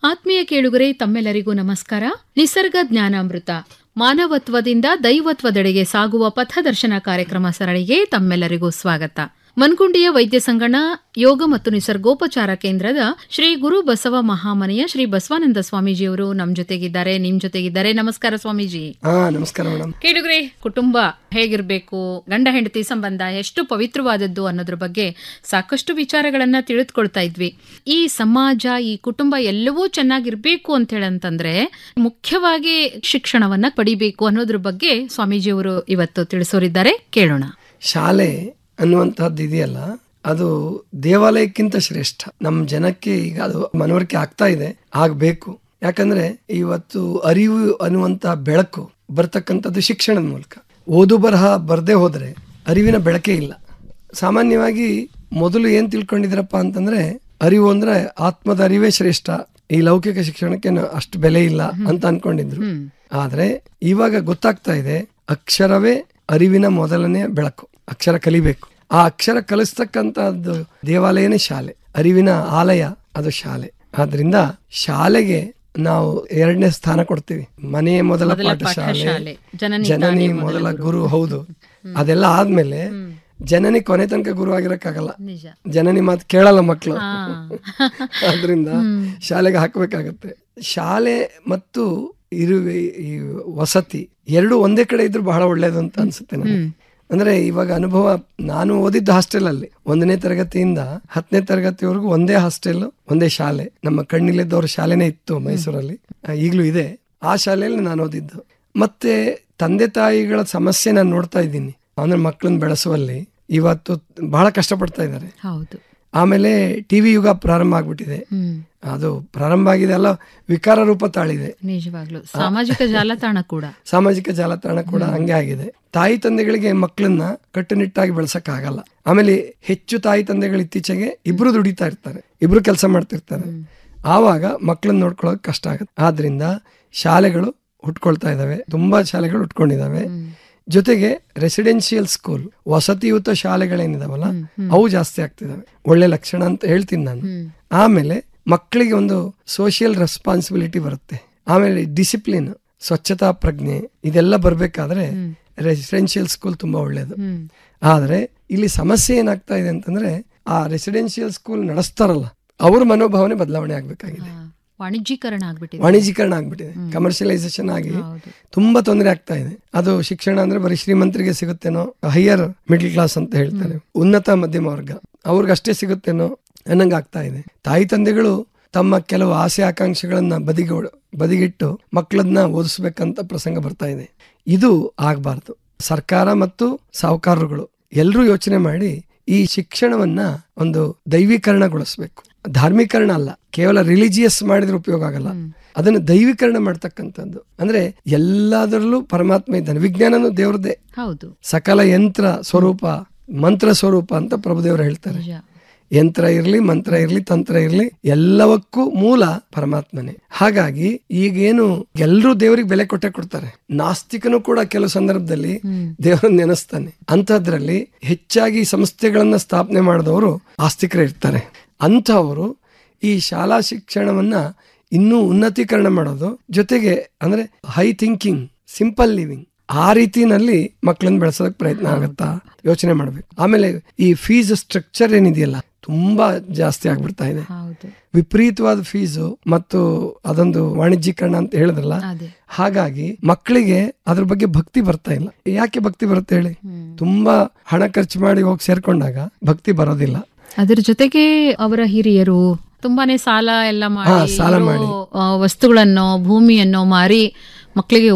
ಆತ್ಮೀಯ ಕೇಳುಗರೆ ತಮ್ಮೆಲ್ಲರಿಗೂ ನಮಸ್ಕಾರ ನಿಸರ್ಗ ಜ್ಞಾನಾಮೃತ ಮಾನವತ್ವದಿಂದ ದೈವತ್ವದೆಡೆಗೆ ಸಾಗುವ ಪಥದರ್ಶನ ಕಾರ್ಯಕ್ರಮ ಸರಣಿಗೆ ತಮ್ಮೆಲ್ಲರಿಗೂ ಸ್ವಾಗತ ಮನ್ಕುಂಡಿಯ ವೈದ್ಯ ಸಂಗಣ ಯೋಗ ಮತ್ತು ನಿಸರ್ಗೋಪಚಾರ ಕೇಂದ್ರದ ಶ್ರೀ ಗುರು ಬಸವ ಮಹಾಮನೆಯ ಶ್ರೀ ಬಸವಾನಂದ ಸ್ವಾಮೀಜಿಯವರು ನಮ್ ಜೊತೆಗಿದ್ದಾರೆ ನಿಮ್ ಜೊತೆಗಿದ್ದಾರೆ ನಮಸ್ಕಾರ ಸ್ವಾಮೀಜಿ ಹಾ ನಮಸ್ಕಾರ ಮೇಡಮ್ ಕೇಳುಗ್ರೆ ಕುಟುಂಬ ಹೇಗಿರ್ಬೇಕು ಗಂಡ ಹೆಂಡತಿ ಸಂಬಂಧ ಎಷ್ಟು ಪವಿತ್ರವಾದದ್ದು ಅನ್ನೋದ್ರ ಬಗ್ಗೆ ಸಾಕಷ್ಟು ವಿಚಾರಗಳನ್ನ ತಿಳಿದುಕೊಳ್ತಾ ಇದ್ವಿ ಈ ಸಮಾಜ ಈ ಕುಟುಂಬ ಎಲ್ಲವೂ ಚೆನ್ನಾಗಿರ್ಬೇಕು ಅಂತ ಹೇಳಂತಂದ್ರೆ ಮುಖ್ಯವಾಗಿ ಶಿಕ್ಷಣವನ್ನ ಪಡಿಬೇಕು ಅನ್ನೋದ್ರ ಬಗ್ಗೆ ಸ್ವಾಮೀಜಿಯವರು ಇವತ್ತು ತಿಳಿಸೋರಿದ್ದಾರೆ ಕೇಳೋಣ ಶಾಲೆ ಅನ್ನುವಂತಹದ್ದು ಇದೆಯಲ್ಲ ಅದು ದೇವಾಲಯಕ್ಕಿಂತ ಶ್ರೇಷ್ಠ ನಮ್ಮ ಜನಕ್ಕೆ ಈಗ ಅದು ಮನವರಿಕೆ ಆಗ್ತಾ ಇದೆ ಆಗ್ಬೇಕು ಯಾಕಂದ್ರೆ ಇವತ್ತು ಅರಿವು ಅನ್ನುವಂತಹ ಬೆಳಕು ಬರ್ತಕ್ಕಂಥದ್ದು ಶಿಕ್ಷಣದ ಮೂಲಕ ಓದು ಬರಹ ಬರ್ದೇ ಹೋದ್ರೆ ಅರಿವಿನ ಬೆಳಕೇ ಇಲ್ಲ ಸಾಮಾನ್ಯವಾಗಿ ಮೊದಲು ಏನ್ ತಿಳ್ಕೊಂಡಿದ್ರಪ್ಪ ಅಂತಂದ್ರೆ ಅರಿವು ಅಂದ್ರೆ ಆತ್ಮದ ಅರಿವೇ ಶ್ರೇಷ್ಠ ಈ ಲೌಕಿಕ ಶಿಕ್ಷಣಕ್ಕೆ ನ- ಅಷ್ಟು ಬೆಲೆ ಇಲ್ಲ ಅಂತ ಅನ್ಕೊಂಡಿದ್ರು ಆದ್ರೆ ಇವಾಗ ಗೊತ್ತಾಗ್ತಾ ಇದೆ ಅಕ್ಷರವೇ ಅರಿವಿನ ಮೊದಲನೇ ಬೆಳಕು ಅಕ್ಷರ ಕಲಿಬೇಕು ಆ ಅಕ್ಷರ ಕಲಿಸ್ತಕ್ಕಂತಹದ್ದು ದೇವಾಲಯನೇ ಶಾಲೆ ಅರಿವಿನ ಆಲಯ ಅದು ಶಾಲೆ ಆದ್ರಿಂದ ಶಾಲೆಗೆ ನಾವು ಎರಡನೇ ಸ್ಥಾನ ಕೊಡ್ತೀವಿ ಮನೆಯ ಮೊದಲ ಪಾಠಶಾಲೆ ಶಾಲೆ ಜನನಿ ಜನನಿ ಮೊದಲ ಗುರು ಹೌದು ಅದೆಲ್ಲ ಆದ್ಮೇಲೆ ಜನನಿ ಕೊನೆ ತನಕ ಗುರು ಆಗಿರಕ್ಕಾಗಲ್ಲ ನಿಜ ಜನನಿ ಮಾತು ಕೇಳಲ್ಲ ಮಕ್ಕಳು ಹಾ. ಆದ್ರಿಂದ ಶಾಲೆಗೆ ಹಾಕ್ಬೇಕಾಗತ್ತೆ ಶಾಲೆ ಮತ್ತು ಇರುವೆ ಈ ವಸತಿ ಎರಡು ಒಂದೇ ಕಡೆ ಇದ್ರು ಬಹಳ ಒಳ್ಳೇದು ಅಂತ ಅನ್ಸುತ್ತೆ ನನಗೆ ಅಂದ್ರೆ ಇವಾಗ ಅನುಭವ ನಾನು ಓದಿದ್ದ ಹಾಸ್ಟೆಲ್ ಅಲ್ಲಿ ಒಂದನೇ ತರಗತಿಯಿಂದ ಹತ್ತನೇ ತರಗತಿವರೆಗೂ ಒಂದೇ ಹಾಸ್ಟೆಲ್ ಒಂದೇ ಶಾಲೆ ನಮ್ಮ ಕಣ್ಣಿಲಿದ್ದವ್ರ ಶಾಲೆನೇ ಇತ್ತು ಮೈಸೂರಲ್ಲಿ ಆ, ಈಗ್ಲೂ ಇದೆ ಆ ಶಾಲೆಯಲ್ಲಿ ನಾನು ಓದಿದ್ದು ಮತ್ತೆ ತಂದೆ ತಾಯಿಗಳ ಸಮಸ್ಯೆ ನಾನು ನೋಡ್ತಾ ಇದ್ದೀನಿ ಅಂದ್ರೆ ಮಕ್ಕಳನ್ನ ಬೆಳೆಸುವಲ್ಲಿ ಇವತ್ತು ಬಹಳ ಕಷ್ಟಪಡ್ತಾ ಇದ್ದಾರೆ ಹೌದು ಆಮೇಲೆ ಟಿವಿ ಯುಗ ಪ್ರಾರಂಭ ಆಗ್ಬಿಟ್ಟಿದೆ ಹ್ಮ್ ಅದು ಪ್ರಾರಂಭ ಆಗಿದೆ ಅಲ್ಲ ವಿಕಾರ ರೂಪ ತಾಳಿದೆ ನಿಜವಾಗ್ಲು ಸಾಮಾಜಿಕ ಜಾಲತಾಣ ಕೂಡ ಸಾಮಾಜಿಕ ಜಾಲತಾಣ ಕೂಡ ಹಂಗೆ ಆಗಿದೆ ತಾಯಿ ತಂದೆಗಳಿಗೆ ಮಕ್ಕಳನ್ನ ಕಟ್ಟುನಿಟ್ಟಾಗಿ ಬೆಳೆಸಕ್ ಆಗಲ್ಲ ಆಮೇಲೆ ಹೆಚ್ಚು ತಾಯಿ ತಂದೆಗಳು ಇತ್ತೀಚೆಗೆ ಇಬ್ರು ದುಡಿತಾ ಇರ್ತಾರೆ ಇಬ್ರು ಕೆಲಸ ಮಾಡ್ತಿರ್ತಾರೆ ಆವಾಗ ಮಕ್ಕಳನ್ನ ನೋಡ್ಕೊಳ್ಳೋಕೆ ಕಷ್ಟ ಆಗುತ್ತೆ ಆದ್ರಿಂದ ಶಾಲೆಗಳು ಹುಟ್ಕೊಳ್ತಾ ಇದಾವೆ ತುಂಬಾ ಶಾಲೆಗಳು ಹುಟ್ಕೊಂಡಿದಾವೆ ಜೊತೆಗೆ ರೆಸಿಡೆನ್ಷಿಯಲ್ ಸ್ಕೂಲ್ ವಸತಿಯುತ ಶಾಲೆಗಳೇನಿದಾವಲ್ಲ ಅವು ಜಾಸ್ತಿ ಆಗ್ತಿದಾವೆ ಒಳ್ಳೆ ಲಕ್ಷಣ ಅಂತ ಹೇಳ್ತೀನಿ ನಾನು ಆಮೇಲೆ ಮಕ್ಕಳಿಗೆ ಒಂದು ಸೋಷಿಯಲ್ ರೆಸ್ಪಾನ್ಸಿಬಿಲಿಟಿ ಬರುತ್ತೆ ಆಮೇಲೆ ಡಿಸಿಪ್ಲಿನ್ ಸ್ವಚ್ಛತಾ ಪ್ರಜ್ಞೆ ಇದೆಲ್ಲ ಬರ್ಬೇಕಾದ್ರೆ ರೆಸಿಡೆನ್ಷಿಯಲ್ ಸ್ಕೂಲ್ ತುಂಬಾ ಒಳ್ಳೇದು ಹ್ಮ್ ಆದ್ರೆ ಇಲ್ಲಿ ಸಮಸ್ಯೆ ಏನಾಗ್ತಾ ಇದೆ ಅಂತಂದ್ರೆ ಆ ರೆಸಿಡೆನ್ಷಿಯಲ್ ಸ್ಕೂಲ್ ನಡೆಸ್ತಾರಲ್ಲ ಅವ್ರ ಮನೋಭಾವನೆ ಬದಲಾವಣೆ ಆಗ್ಬೇಕಾಗಿದೆ ಆ, ವಾಣಿಜ್ಯೀಕರಣ ಆಗ್ಬಿಟ್ಟಿದೆ ವಾಣಿಜ್ಯೀಕರಣ ಆಗ್ಬಿಟ್ಟಿದೆ ಕಮರ್ಷಿಯಲೈಸೇಷನ್ ಆಗಿ ಹೌದು ತುಂಬಾ ತೊಂದರೆ ಆಗ್ತಾ ಇದೆ ಅದು ಶಿಕ್ಷಣ ಅಂದ್ರೆ ಬರೀ ಶ್ರೀಮಂತರಿಗೆ ಸಿಗುತ್ತೇನೋ ಹೈಯರ್ ಮಿಡ್ಲ್ ಕ್ಲಾಸ್ ಅಂತ ಹೇಳ್ತಾರೆ ಉನ್ನತ ಮಧ್ಯಮ ವರ್ಗ ಅವ್ರಿಗಷ್ಟೇ ಸಿಗುತ್ತೇನೋ ಅನ್ನಂಗ ಆಗ್ತಾ ಇದೆ ತಾಯಿ ತಂದೆಗಳು ತಮ್ಮ ಕೆಲವು ಆಸೆ ಆಕಾಂಕ್ಷೆಗಳನ್ನ ಬದಿಗೆ ಬದಿಗಿಟ್ಟು ಮಕ್ಕಳನ್ನ ಓದಿಸ್ಬೇಕಂತ ಪ್ರಸಂಗ ಬರ್ತಾ ಇದೆ ಇದು ಆಗ್ಬಾರ್ದು ಸರ್ಕಾರ ಮತ್ತು ಸಾಹುಕಾರರುಗಳು ಎಲ್ಲರೂ ಯೋಚನೆ ಮಾಡಿ ಈ ಶಿಕ್ಷಣವನ್ನ ಒಂದು ದೈವೀಕರಣಗೊಳಿಸ್ಬೇಕು ಧಾರ್ಮೀಕರಣ ಅಲ್ಲ ಕೇವಲ ರಿಲಿಜಿಯಸ್ ಮಾಡಿದ್ರೆ ಉಪಯೋಗ ಆಗಲ್ಲ ಅದನ್ನು ದೈವೀಕರಣ ಮಾಡ್ತಕ್ಕಂಥದ್ದು ಅಂದ್ರೆ ಎಲ್ಲದರಲ್ಲೂ ಪರಮಾತ್ಮ ಇದ್ದಾನೆ ವಿಜ್ಞಾನನು ದೇವ್ರದೇ ಹೌದು ಸಕಲ ಯಂತ್ರ ಸ್ವರೂಪ ಮಂತ್ರ ಸ್ವರೂಪ ಅಂತ ಪ್ರಭುದೇವರು ಹೇಳ್ತಾರೆ ನಿಜ ಯಂತ್ರ ಇರ್ಲಿ ಮಂತ್ರ ಇರ್ಲಿ ತಂತ್ರ ಇರ್ಲಿ ಎಲ್ಲವಕ್ಕೂ ಮೂಲ ಪರಮಾತ್ಮನೇ ಹಾಗಾಗಿ ಈಗೇನು ಎಲ್ಲರೂ ದೇವರಿಗೆ ಬೆಲೆ ಕೊಟ್ಟೆ ಕೊಡ್ತಾರೆ ನಾಸ್ತಿಕನು ಕೂಡ ಕೆಲವು ಸಂದರ್ಭದಲ್ಲಿ ದೇವರನ್ನ ನೆನೆಸ್ತಾನೆ ಅಂಥದ್ರಲ್ಲಿ ಹೆಚ್ಚಾಗಿ ಸಂಸ್ಥೆಗಳನ್ನ ಸ್ಥಾಪನೆ ಮಾಡಿದವರು ಆಸ್ತಿಕರೇ ಇರ್ತಾರೆ ಅಂಥವರು ಈ ಶಾಲಾ ಶಿಕ್ಷಣವನ್ನ ಇನ್ನೂ ಉನ್ನತೀಕರಣ ಮಾಡೋದು ಜೊತೆಗೆ ಅಂದ್ರೆ ಹೈ ಥಿಂಕಿಂಗ್ ಸಿಂಪಲ್ ಲಿವಿಂಗ್ ಆ ರೀತಿನಲ್ಲಿ ಮಕ್ಕಳನ್ನ ಬೆಳೆಸೋದಕ್ಕೆ ಪ್ರಯತ್ನ ಆಗತ್ತಾ ಯೋಚನೆ ಮಾಡ್ಬೇಕು ಆಮೇಲೆ ಈ ಫೀಸ್ ಸ್ಟ್ರಕ್ಚರ್ ಏನಿದೆಯಲ್ಲ ತುಂಬಾ ಜಾಸ್ತಿ ಆಗ್ಬಿಡ್ತಾ ಇದೆ ಹೌದು ವಿಪರೀತವಾದ ಫೀಸು ಮತ್ತು ಅದೊಂದು ವಾಣಿಜ್ಯೀಕರಣ ಅಂತ ಹೇಳಿದ್ರಲ್ಲ ಅದೇ ಹಾಗಾಗಿ ಮಕ್ಕಳಿಗೆ ಅದ್ರ ಬಗ್ಗೆ ಭಕ್ತಿ ಬರ್ತಾ ಇಲ್ಲ ಯಾಕೆ ಭಕ್ತಿ ಬರುತ್ತೆ ಹೇಳಿ ತುಂಬಾ ಹಣ ಖರ್ಚು ಮಾಡಿ ಹೋಗಿ ಸೇರ್ಕೊಂಡಾಗ ಭಕ್ತಿ ಬರೋದಿಲ್ಲ ಅದ್ರ ಜೊತೆಗೆ ಅವರ ಹಿರಿಯರು ತುಂಬಾನೇ ಸಾಲ ಎಲ್ಲ ಮಾಡಿ ಹಾ, ಸಾಲ ಇರೋ, ಮಾಡಿ. ಆ, ವಸ್ತುಗಳನ್ನೋ ಭೂಮಿಯನ್ನೋ ಮಾರಿ ಮಕ್ಕಳಿಗೆ